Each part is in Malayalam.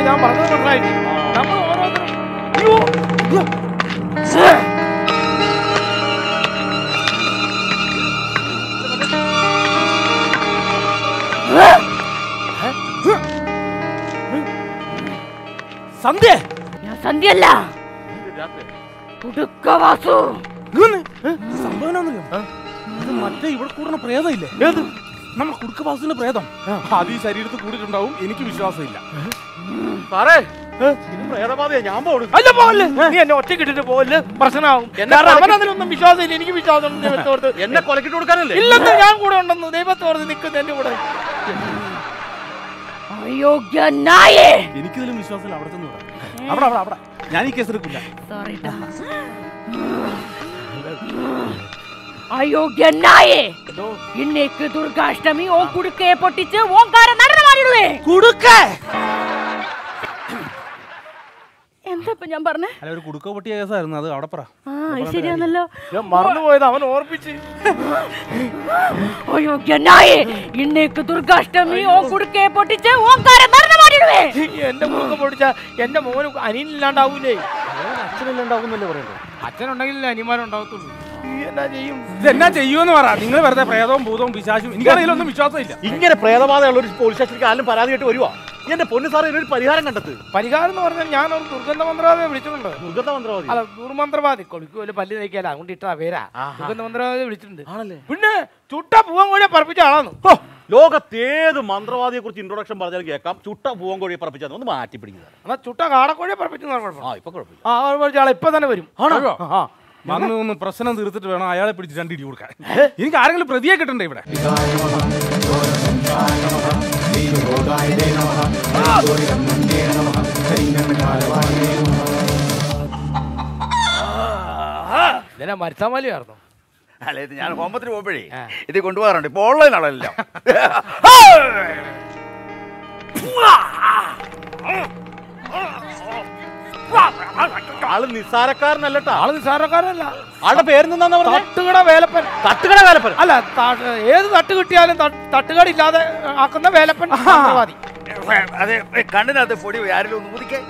ഞാൻ പറഞ്ഞത് മനസ്സിലായില്ലേ നമ്മൾ ഓരോരുത്തരും അയ്യോ അയ്യോ. ശ്ശേ. സന്ധ്യ ഞാൻ സന്ധ്യല്ല കുടുക്ക വാസു സംഭവം ഇത് മറ്റേ ഇവിടെ കൂടുന്ന പ്രേതമില്ലേ ഏത് നമ്മൾ കുടുക്കവാസിന്റെ പ്രേതം അത് ഈ ശരീരത്തിൽ കൂടിയിട്ടുണ്ടാവും എനിക്ക് വിശ്വാസമില്ല സാറേ ഇത് പ്രേതബാധയാ ഞാൻ പോണു അല്ല പോകല്ലേ നീ എന്നെ ഒറ്റ കിട്ടിട്ട് പോകല്ലേ പ്രശ്നമാവും എന്നെ കാരണം കൊലക്ക് അവനതിലൊന്നും വിശ്വാസമില്ല എനിക്ക് വിശ്വാസമുണ്ട് ദൈവത്തോർത്ത് എന്നെ കൊലക്കിട്ട് കൊടുക്കാനല്ലേ ഇല്ലെന്ന് ഞാൻ കൂടെ ഉണ്ടെന്ന് ദൈവത്തോർത്ത് നിൽക്കുന്ന എന്റെ കൂടെ അയോഗ്യ നായേ എനിക്കിതിലും വിശ്വാസമില്ല അവിടെ ചെന്ന് വിടാം. അവിടെ അവിടെ അവിടെ ഞാൻ ഈ കേസ് എടുക്കില്ല സോറി അയോഗ്യ നായേ ഇന്നേക്ക് ദുർഗാഷ്ടമി ഓം കുടുക്കയെ പൊട്ടിച്ച് ഓങ്കാര നടനം ആടിടുവേ കുടുക്ക എന്താ ഇപ്പൊ ഞാൻ പറഞ്ഞേ അല്ല ഒരു കുടുക്ക പൊട്ടിയ കേസായിരുന്നു അത് അവിടെ പറ ആ അത് ശരിയാണല്ലോ ഞാൻ മറന്നുപോയത് അവൻ ഓർപ്പിച്ച് അയോഗ്യ നായേ ഇന്നേക്ക് ദുർഗാഷ്ടമി ഓം കുടുക്കയെ പൊട്ടിച്ച് ഓങ്കാര നടനം ആടിടുവേ എന്റെ മുഖം പൊടിച്ച എന്റെ മോന് അനിയനില്ലാണ്ടാവൂലേ അച്ഛനല്ലുണ്ടാവുന്നല്ലേ പറയണ്ടേ അച്ഛനുണ്ടെങ്കിലേ അനിമാരുണ്ടാവത്തുള്ളൂ നീ എന്നാ ചെയ്യും ഇത് എന്നാ ചെയ്യുമെന്ന് പറ നിങ്ങൾ വെറുതെ പ്രേതവും ഭൂതവും പിശാശും എനിക്കതിലൊന്നും വിശ്വാസമില്ല ഇങ്ങനെ പ്രേതബാധയുള്ള ഒരു പോലീസ് സ്റ്റേഷനിലേക്ക് ആരും പരാതി കേട്ട് വരുവാ എന്റെ പൊന്നു സാറേ ഇതിനൊരു പരിഹാരം കണ്ടെത്ത് പരിഹാരം എന്ന് പറഞ്ഞാൽ ഞാൻ ഒരു ദുർഗന്ധ മന്ത്രവാദിയെ വിളിച്ചിട്ടുണ്ട് ദുർഗന്ധ മന്ത്രവാദി അല്ല ദുർമന്ത്രവാദി കൊളിക്കുമല്ലോ പല്ല് തേക്കാല അതുകൊണ്ട് ഇട്ടാ പേരാ ദുർഗന്ധ മന്ത്രവാദിയെ വിളിച്ചിട്ടുണ്ട് ആണല്ലേ പിന്നെ ചുട്ട പൂവൻ കോഴിയെ പറപ്പിച്ച ആളാണ് ഹോ, ലോകത്തേത് മന്ത്രവാദിയെ കുറിച്ച് ഇൻട്രൊഡക്ഷൻ പറഞ്ഞാലും കേൾക്കാം ചുട്ട പൂവൻ കോഴിയെ പറപ്പിച്ചാൽ ഒന്ന് മാറ്റി പിടിക്കുക എന്നാ ചുട്ട കാടക്കോഴിയെ പറപ്പിച്ചു കുഴപ്പം ആ ഇപ്പൊ കുഴപ്പമില്ല ആ അത് പഠിച്ച ആളെ ഇപ്പൊ തന്നെ വരും ആണോ? ആ വന്ന് ഒന്ന് പ്രശ്നം തീർത്തിട്ട് വേണം അയാളെ പിടിച്ച് രണ്ടിടി കൊടുക്കാൻ എനിക്ക് ആരെങ്കിലും പ്രതിയെ കിട്ടണ്ടേ ഇവിടെ ഇതിനെ മരുത്താമലിയായിരുന്നു അല്ല ഇത് ഞാൻ ഹോമത്തിന് പോകുമ്പോഴേ ആ. ഇത് കൊണ്ടുപോകാറുണ്ട് ഇപ്പൊ ഓൺലൈൻ ആണല്ലോ ആള് നിസ്സാരക്കാരനല്ലട്ടാ ആള് നിസ്സാരക്കാരല്ല ആളുടെ പേര് നിന്നാ പറഞ്ഞ തട്ടുകട വേലപ്പൻ തട്ടുകട വേലപ്പൻ അല്ല ത- ഏത് തട്ട് കിട്ടിയാലും തട്ട്- തട്ടുകട ഇല്ലാതെ ആക്കുന്ന വേലപ്പൻ മന്ത്രവാദി അതെ കണ്ണിനകത്ത് പൊടി ആരെങ്കിലും ഒന്ന് കുതിക്കേ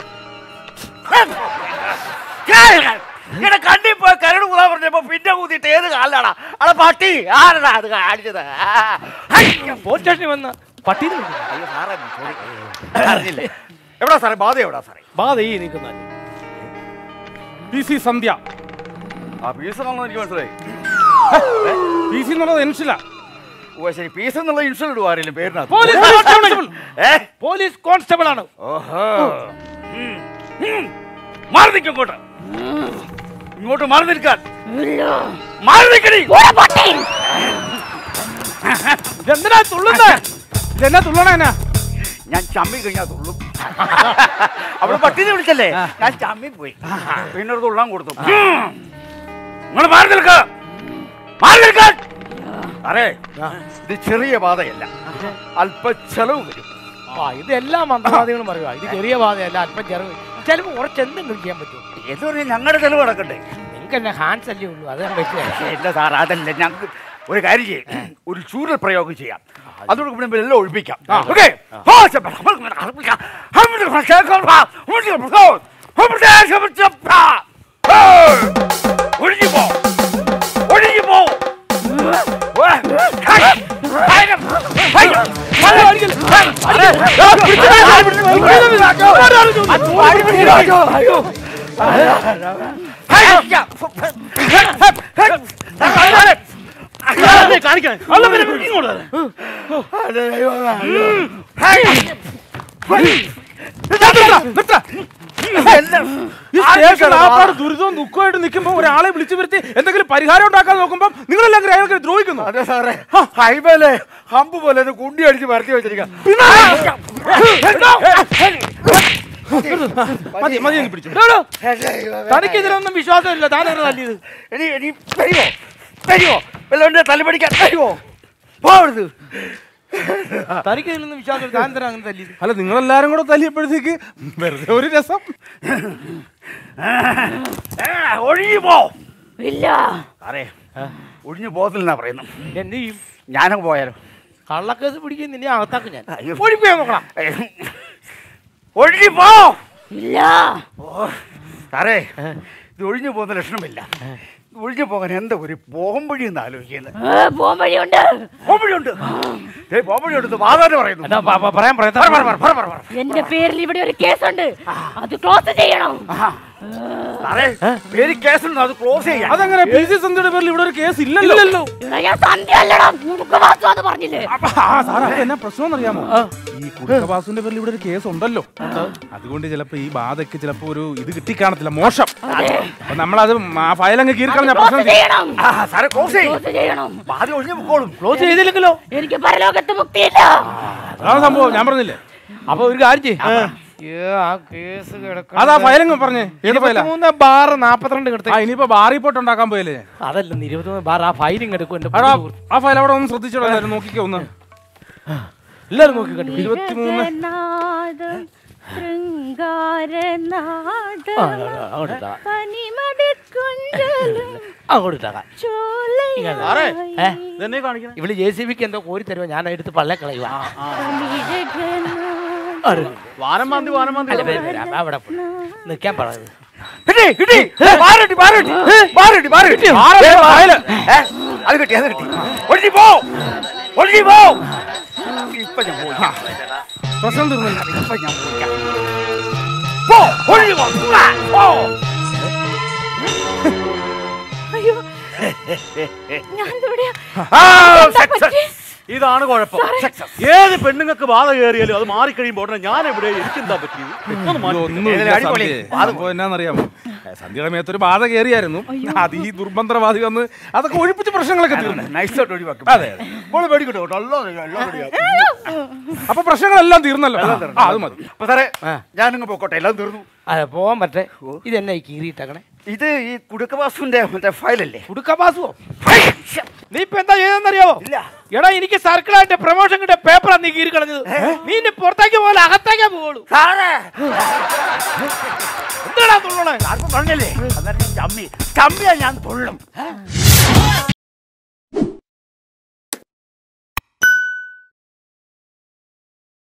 കണ്ണി പോയി കരട് കൂതാ പറഞ്ഞപ്പോ പിന്നെ കൂതിയിട്ട് ഏത് കാലിലാടാ അവിടെ പട്ടി ആരടാ അത് കാണിച്ചത് പോലീസ് സ്റ്റേഷനിൽ വന്ന് പട്ടി അയ്യോ സാറേ sorry. അറിഞ്ഞില്ലേ എവിടാ സാറേ ബാധ എവിടാ സാറേ ബാധ ഈ നിൽക്കുന്ന പി സി സന്ധ്യ ആ പീസ് എന്നുള്ളത് എനിക്ക് മനസ്സിലായി പി സി എന്നുള്ളത് എൻഷില ഓ ശരി പീസ് എന്നുള്ള ഇൻഷുർ ഇടുവോ ആരെങ്കിലും പേരിനകത്ത് police constable a police constable ആണ് ഓഹോ ഉം. ഉം. മാറി നിൽക്കും ഇങ്ങോട്ട് ഇങ്ങോട്ട് മാറി നിൽക്കാൻ മാറി നിൽക്കണി ഇതെന്തിനാ തുള്ളുന്നേ ഇതെന്നാ തുള്ളണ എന്നാ ഞാൻ ചമ്മി കഴിഞ്ഞാൽ തുള്ളും അവള് പട്ടിനെ വിളിച്ചല്ലേ ഞാൻ ചമ്മി പോയി പിന്നെ ഒരു തുള്ളാൻ കൊടുത്തു നിങ്ങൾ മാറി നിൽക്ക മാറി നിൽക്കാൻ അറേ ഇത് ചെറിയ പാതയല്ല അല്പ ചെലവ് വരും ആ ഇത് എല്ലാ മന്ത്രവാദികളും പറയുക ഇത് ചെറിയ ബാധയല്ല അല്പം ചെറുത് ചിലപ്പോൾ കുറച്ച് എന്തെങ്കിലും ചെയ്യാൻ പറ്റും എന്ന് പറഞ്ഞാൽ ഞങ്ങളുടെ ചെലവ് നടക്കണ്ടേ നിങ്ങൾക്ക് തന്നെ ഹാൻഡ്സ് അല്ലേ ഉള്ളൂ അത് ഞാൻ വെച്ച് തരാം. ഇല്ല സാർ അതല്ല ഞങ്ങൾക്ക് ഒരു കാര്യം ചെയ്യാം ഒരു ചൂരൽ പ്രയോഗം ചെയ്യാം അതോട് കൂടി എല്ലാം ഒഴിപ്പിക്കാം ഓക്കെ ഒഴിഞ്ഞു പോ ഒഴിഞ്ഞു പോ കാണിക്കണേ ഈ സ്റ്റേഷൻ ആപ്പാട് ദുരിതവും ദുഃഖമായിട്ട് നിൽക്കുമ്പോ ഒരാളെ വിളിച്ചു വരുത്തി എന്തെങ്കിലും പരിഹാരം ഉണ്ടാക്കാൻ നോക്കുമ്പോൾ നിങ്ങളെല്ലാം അയാൾക്ക് ദ്രോഹിക്കുന്നു അതെ സാറേ ഹൈവേലെ ഹമ്പ് പോലെ ഒരു കുണ്ടി അടിച്ച് പരത്തി വെച്ചിരിക്കാം മതി മതി അങ്ങ് പിടിച്ചു എടോ, തനിക്ക് ഇതിലൊന്നും വിശ്വാസമില്ല താനൊരു തല്ലിയത് ഇനി ഇനി തരുമോ തരുമോ വല്ലവന്റെ തലപടിക്കാൻ തരുമോ പോകരുത് തനിക്ക് ഇതിലൊന്നും വിശ്വാസമില്ല താൻ എന്തിനാ അങ്ങനെ തല്ലിയത് അല്ല നിങ്ങളെല്ലാരും കൂടെ തല്ലിയപ്പോഴത്തേക്ക് വെറുതെ ഒരു രസം ഒഴിഞ്ഞു പോ ഇല്ല സാറേ ഒഴിഞ്ഞു പോകത്തില്ലെന്നാ പറയുന്നു എന്ത് ചെയ്യും ഞാനങ്ങ് പോയാലോ കള്ളക്കേസ് പിടിക്കും നിന്നെ അകത്താക്കും ഞാൻ അയ്യോ. ഒഴിപ്പിക്കാൻ നോക്കണം ഒഴിഞ്ഞു പോ ഇല്ല ഓ സാറേ ഇത് ഒഴിഞ്ഞു പോകുന്ന ലക്ഷണമില്ല ഇത് ഒഴിഞ്ഞു പോകാൻ എന്താ ഒരു പോംവഴി എന്ന് ആലോചിക്കുന്നത് ഏ, പോകാൻ വഴിയുണ്ട് പോംവഴിയുണ്ട് ഏയ് പോംവഴിയുണ്ട് വാദാന്ന് പറയുന്നു എന്താ പ- പ- പറയാൻ പറ, പറ, പറ, പറ, പറ, പറ. എന്റെ പേരിൽ ഇവിടെ ഒരു കേസുണ്ട് അത് ക്ലോസ് ചെയ്യണം ആഹാ. സാറേ പേര് കേസുണ്ട് അത് ക്ലോസ് ചെയ്യാം അതെങ്ങനെ പി സി സന്ധ്യയുടെ പേരിൽ ഇവിടെ ഒരു കേസ് ഇല്ലല്ലോ ഇവിടെ ഞാൻ സന്ധ്യ അല്ലടാ മുഖവാസമാന്ന് പറഞ്ഞില്ലേ അപ്പൊ ആ സാറേ അത് എന്നാ പ്രശ്നം അറിയാമോ ഈ കുടുംബവാസുവിന്റെ പേരിൽ ഇവിടെ ഒരു കേസ് ഉണ്ടല്ലോ അതുകൊണ്ട് ചിലപ്പോ ഈ ബാധയ്ക്ക് ചിലപ്പോ ഒരു ഇത് കിട്ടിക്കാണത്തില്ല മോശം അപ്പൊ നമ്മളത് ആ ഫയൽ അങ്ങ് കീറിക്കളഞ്ഞ ക്ലോസ് പ്രശ്നം ചെയ്യണം ആ സാറേ ക്ലോസ് ചെയ്യും ക്ലോസ് ചെയ്യണം ആദ്യം ഒഴിഞ്ഞു പോക്കോളും ക്ലോസ് ചെയ്തില്ലെങ്കിലോ എനിക്ക് പരലോകത്ത് മുക്തിയില്ല അതാണ് സംഭവം ഞാൻ പറഞ്ഞില്ലേ അപ്പൊ ഒരു കാര്യം ചെയ്യ് ഏ, ആ കേസ് കിടക്കാൻ അതാ ഫയലങ്ങ് പറഞ്ഞേ ഏത് ഫയലാ മൂന്ന് ബാർ നാപ്പത്തിരണ്ട് കിടത്ത ആ ഇനിയിപ്പോ ബാറി പോട്ട് ഉണ്ടാക്കാൻ പോയല്ലേ അതല്ല ഇരുപത്തിമൂന്ന് ബാർ ആ ഫയലിംഗ് എടുക്കും എന്റെ അടാ പുതിയ സുഹൃത്ത്. ആ ഫയൽ അവിടെ ഒന്ന് ശ്രദ്ധിച്ചോളാം എല്ലാവരും നോക്കിക്കോ ഒന്ന് എല്ലാരും നോക്കി കണ്ടു ഇരുപത്തിമൂന്ന് നാദം ശൃംഗാരനാദം ആ, ആ, ആ, അങ്ങോട്ട് ഇട്ടാ. പനിമതിക്കുഞ്ചലും അങ്ങോട്ട് ഇട്ടാക്കാം സാറേ ഏ? ഇതെന്നെ കാണിക്കണേ ഇവള് ജെ സി ബിക്ക് എന്തോ കോരി തരുമോ ഞാൻ എടുത്ത് പള്ളേ കളയുക വാനം മാന്തി വാനം മാന്തി അവിടെ പോ. നിക്കാൻ പറയുന്നത് കിട്ടി കിട്ടി മാറട്ടി മാറട്ടി മാറട്ടി മാറട്ടി ഫയല് ഏ? അത് കിട്ടി അത് കിട്ടി ഒഴിഞ്ഞു പോ ഒഴിഞ്ഞു പോ ഇപ്പൊ ഞാൻ പോയി പ്രശ്നം തീർന്നില്ല ഇപ്പൊ ഞാൻ പോയിക്കാം പോ ഒഴിഞ്ഞു പോ ആ, പോ അയ്യോ ഞാൻ ഇവിടെയാ ആ, എന്താ success. പറ്റി? ഇതാണ് കുഴപ്പം ഏത് പെണ്ണുങ്ങൾക്ക് ബാധ കയറിയാലും അത് മാറിക്കഴിയുമ്പോൾ ഉടനെ ഞാൻ എവിടെ എനിക്കെന്താ പറ്റിയത് ഒന്ന് മാറ്റി ഒന്നും ഏതിലും അടിപൊളി. സംഭവം എന്നാന്നറിയാമോ സന്ധ്യയുടെ മേത്തൊരു ബാധ കയറിയായിരുന്നു അത് ഈ ദുർബന്ധവാദി വന്ന് അതൊക്കെ ഒഴിപ്പിച്ച് പ്രശ്നങ്ങളൊക്കെ തീർന്നു നൈസായിട്ട് ഒഴിവാക്കും അതെ അതെ. മോള് പേടിക്കട്ടോ കേട്ടോ എല്ലാം എല്ലാം റെഡിയാക്കും. അപ്പൊ പ്രശ്നങ്ങളെല്ലാം തീർന്നല്ലോ ആ, അത് മതി അപ്പൊ സാറേ ഞാനിങ്ങ് പോക്കോട്ടെ എല്ലാം തീർന്നു അതെ പോവാൻ പറ്റേ ഇതെന്നെ ഈ കീറിയിട്ടങ്ങനെ ഇത് ഈ കുടുക്കവാസുവിന്റെ മറ്റേ ഫയലല്ലേ കുടുക്കബാസുവോ നീ ഇപ്പൊ എന്താ ചെയ്തെന്നറിയാവോ ഇല്ല. എടാ എനിക്ക് സർക്കിളായിട്ട് പ്രൊമോഷൻ കിട്ടിയ പേപ്പറാ നീ കീറി കളഞ്ഞത് നീ ഇനി പുറത്തേക്ക് പോലെ അകത്തേക്കേ പോവുള്ളൂ സാറേ എന്താടാ തുള്ളണേ ആർക്കും പറഞ്ഞല്ലേ അന്നേരം ചമ്മി ചമ്മിയാ ഞാൻ തുള്ളും